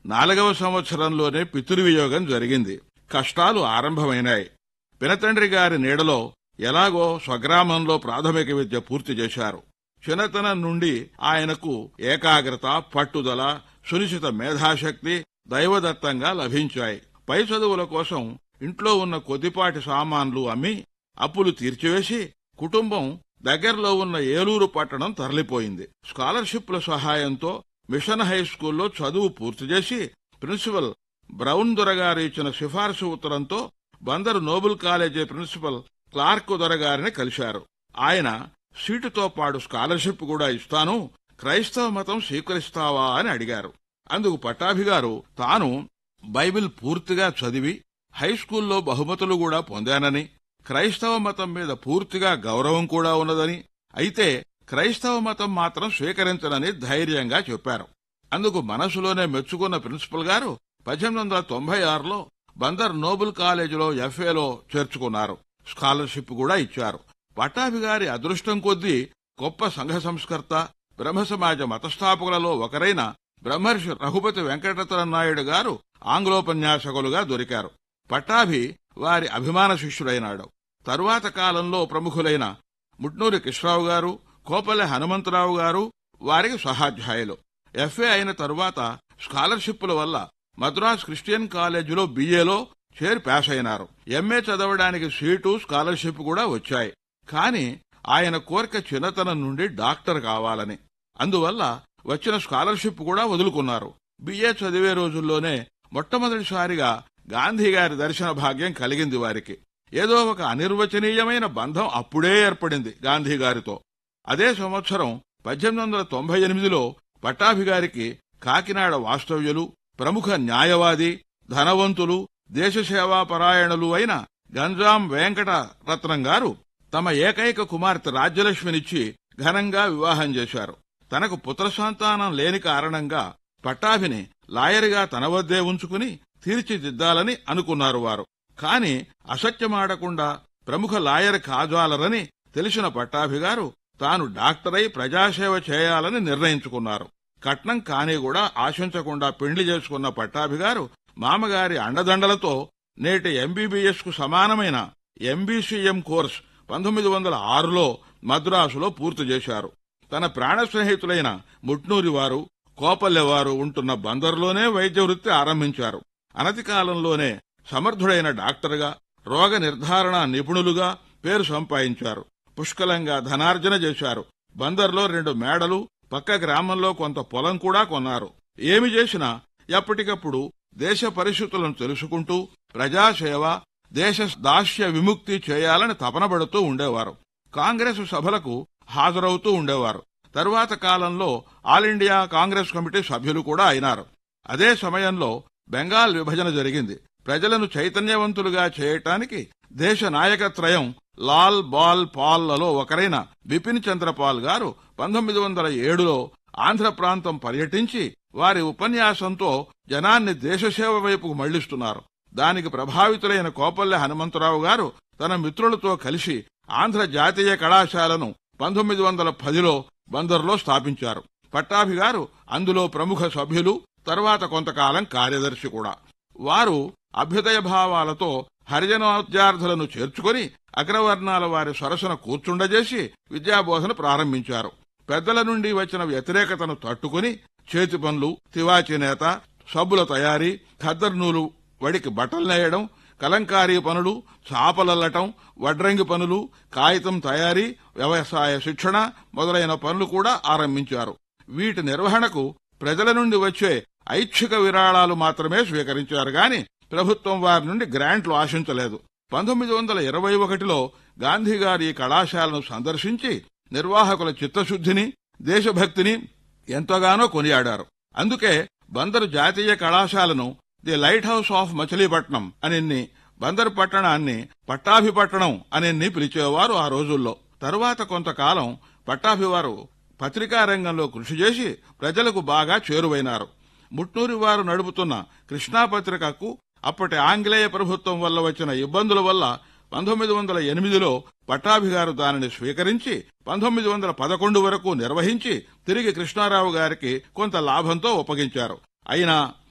నాలుగవ సంవత్సరంలోనే పితృవియోగం జరిగింది కష్టాలు ఆరంభమైనాయి పినతండ్రి గారి నీడలో ఎలాగో స్వగ్రామంలో ప్రాథమిక విద్య పూర్తి చేశారు చిన్నతనం నుండి ఆయనకు ఏకాగ్రత పట్టుదల సునిశ్చిత మేధాశక్తి దైవదత్తంగా లభించాయి పై చదువుల కోసం ఇంట్లో ఉన్న కొద్దిపాటి సామాన్లు అమ్మి అప్పులు తీర్చివేసి కుటుంబం దగ్గరలో ఉన్న ఏలూరు పట్టణం తరలిపోయింది స్కాలర్షిప్ల సహాయంతో మిషన్ హై స్కూల్లో చదువు పూర్తి చేసి ప్రిన్సిపల్ బ్రౌన్ దొరగారు ఇచ్చిన సిఫార్సు ఉత్తరంతో Bandar Noble college principal Clark దొరగారిని కలిశారు ఆయన సీటుతో పాటు స్కాలర్షిప్ కూడా ఇస్తాను క్రైస్తవ మతం స్వీకరిస్తావా అని అడిగారు అందుకు పట్టాభి గారు తాను బైబిల్ పూర్తిగా చదివి హై స్కూల్లో బహుమతులు కూడా పొందానని క్రైస్తవ మతం మీద పూర్తిగా గౌరవం కూడా ఉన్నదని అయితే క్రైస్తవ మతం మాత్రం స్వీకరించనని ధైర్యంగా చెప్పారు అందుకు మనసులోనే మెచ్చుకున్న ప్రిన్సిపల్ గారు పద్దెనిమిది వందల తొంభై ఆరులో బందర్ నోబుల్ కాలేజీలో ఎఫ్ఏలో చేర్చుకున్నారు స్కాలర్షిప్ కూడా ఇచ్చారు పట్టాభి గారి అదృష్టం కొద్దీ గొప్ప సంఘ సంస్కర్త బ్రహ్మ సమాజ మతస్థాపకులలో ఒకరైన బ్రహ్మర్షి రఘుపతి వెంకటరత్న నాయుడు గారు ఆంగ్లోపన్యాసకులుగా దొరికారు పట్టాభి వారి అభిమాన శిష్యుడైనాడు తరువాత కాలంలో ప్రముఖులైన ముట్నూరి కృష్ణరావు గారు కోపల్లె హనుమంతరావు గారు వారికి సహాధ్యాయులు ఎఫ్ఏ అయిన తరువాత స్కాలర్షిప్పుల వల్ల మద్రాస్ క్రిస్టియన్ కాలేజీలో బిఏలో చేరి పాస్ అయినారు ఎంఏ చదవడానికి సీటు స్కాలర్షిప్ కూడా వచ్చాయి కాని ఆయన కోరిక చిన్నతనం నుండి డాక్టర్ కావాలని అందువల్ల వచ్చిన స్కాలర్షిప్ కూడా వదులుకున్నారు బిఏ చదివే రోజుల్లోనే మొట్టమొదటిసారిగా గాంధీ గారి దర్శన భాగ్యం కలిగింది వారికి ఏదో ఒక అనిర్వచనీయమైన బంధం అప్పుడే ఏర్పడింది గాంధీ గారితో అదే సంవత్సరం పద్దెనిమిది వందల తొంభై ఎనిమిదిలో పట్టాభి గారికి కాకినాడ వాస్తవ్యులు ప్రముఖ న్యాయవాది ధనవంతులు దేశసేవా పరాయణులు అయిన గంజాం వెంకట రత్నం గారు తమ ఏకైక కుమార్తె రాజ్యలక్ష్మినిచ్చి ఘనంగా వివాహం చేశారు తనకు పుత్ర సంతానం లేని కారణంగా పట్టాభిని లాయర్గా తన వద్దే ఉంచుకుని తీర్చిదిద్దాలని అనుకున్నారు వారు కాని అసత్యమాడకుండా ప్రముఖ లాయర్ కాజాలరని తెలిసిన పట్టాభి గారు తాను డాక్టరై ప్రజాసేవ చేయాలని నిర్ణయించుకున్నారు కట్నం కాని కూడా ఆశించకుండా పెండ్లి చేసుకున్న పట్టాభి గారు మామగారి అండదండలతో నేటి ఎంబీబీఎస్ కు సమానమైన ఎంబీసీఎం కోర్స్ పంతొమ్మిది వందల ఆరులో మద్రాసులో పూర్తి చేశారు తన ప్రాణ స్నేహితులైన ముట్నూరి వారు కోపల్లెవారు ఉంటున్న బందర్లోనే వైద్య వృత్తి ఆరంభించారు అనతి కాలంలోనే సమర్థుడైన డాక్టర్గా రోగ నిర్ధారణ నిపుణులుగా పేరు సంపాదించారు పుష్కలంగా ధనార్జన చేశారు బందర్లో రెండు మేడలు పక్క గ్రామంలో కొంత పొలం కూడా కొన్నారు ఏమి చేసినా ఎప్పటికప్పుడు దేశ పరిస్థితులను తెలుసుకుంటూ ప్రజాసేవ దేశ దాస్య విముక్తి చేయాలని తపనబడుతూ ఉండేవారు కాంగ్రెస్ సభలకు హాజరవుతూ ఉండేవారు తరువాత కాలంలో ఆల్ ఇండియా కాంగ్రెస్ కమిటీ సభ్యులు కూడా అయినారు అదే సమయంలో బెంగాల్ విభజన జరిగింది ప్రజలను చైతన్యవంతులుగా చేయటానికి దేశ నాయకత్రయం లాల్ బాల్ పాల్లలో ఒకరైన బిపిన్ చంద్రపాల్ గారు పంతొమ్మిది వందల ఏడులో ఆంధ్ర ప్రాంతం పర్యటించి వారి ఉపన్యాసంతో జనాన్ని దేశసేవ వైపుకు మళ్లిస్తున్నారు దానికి ప్రభావితులైన కోపల్లె హనుమంతరావు గారు తన మిత్రులతో కలిసి ఆంధ్ర జాతీయ కళాశాలను పంతొమ్మిది వందల పదిలో బందర్లో స్థాపించారు పట్టాభి గారు అందులో ప్రముఖ సభ్యులు తర్వాత కొంతకాలం కార్యదర్శి కూడా వారు అభ్యుదయ భావాలతో హరిజనోద్యార్థులను చేర్చుకొని అగ్రవర్ణాల వారి సరసన కూర్చుండజేసి విద్యాబోధన ప్రారంభించారు పెద్దల నుండి వచ్చిన వ్యతిరేకతను తట్టుకుని చేతి పనులు తివాచి నేత సబ్బుల తయారీ ఖద్దర్నూలు వడికి బట్టలు నేయడం కలంకారీ పనులు చాపలల్లటం వడ్రంగి పనులు కాగితం తయారీ వ్యవసాయ శిక్షణ మొదలైన పనులు కూడా ఆరంభించారు వీటి నిర్వహణకు ప్రజల నుండి వచ్చే ఐచ్ఛిక విరాళాలు మాత్రమే స్వీకరించారు గాని ప్రభుత్వం వారి నుండి గ్రాంట్లు ఆశించలేదు పంతొమ్మిది వందల ఇరవై ఒకటిలో గాంధీ గారి ఈ కళాశాలను సందర్శించి నిర్వాహకుల చిత్తశుద్ధిని దేశభక్తిని ఎంతగానో కొనియాడారు అందుకే బందరు జాతీయ కళాశాలను the lighthouse of Machilipatnam అని బందరు పట్టణాన్ని పట్టాభిపట్టణం అని పిలిచేవారు ఆ రోజుల్లో తరువాత కొంతకాలం పట్టాభివారు పత్రికా రంగంలో కృషి చేసి ప్రజలకు బాగా చేరువైనారు ముట్నూరి వారు నడుపుతున్న కృష్ణా పత్రికకు అప్పటి ఆంగ్లేయ ప్రభుత్వం వల్ల వచ్చిన ఇబ్బందుల వల్ల పంతొమ్మిది వందల ఎనిమిదిలో పట్టాభి గారు దానిని స్వీకరించి పంతొమ్మిది వందల పదకొండు వరకు నిర్వహించి తిరిగి కృష్ణారావు గారికి కొంత లాభంతో ఒప్పగించారు అయినా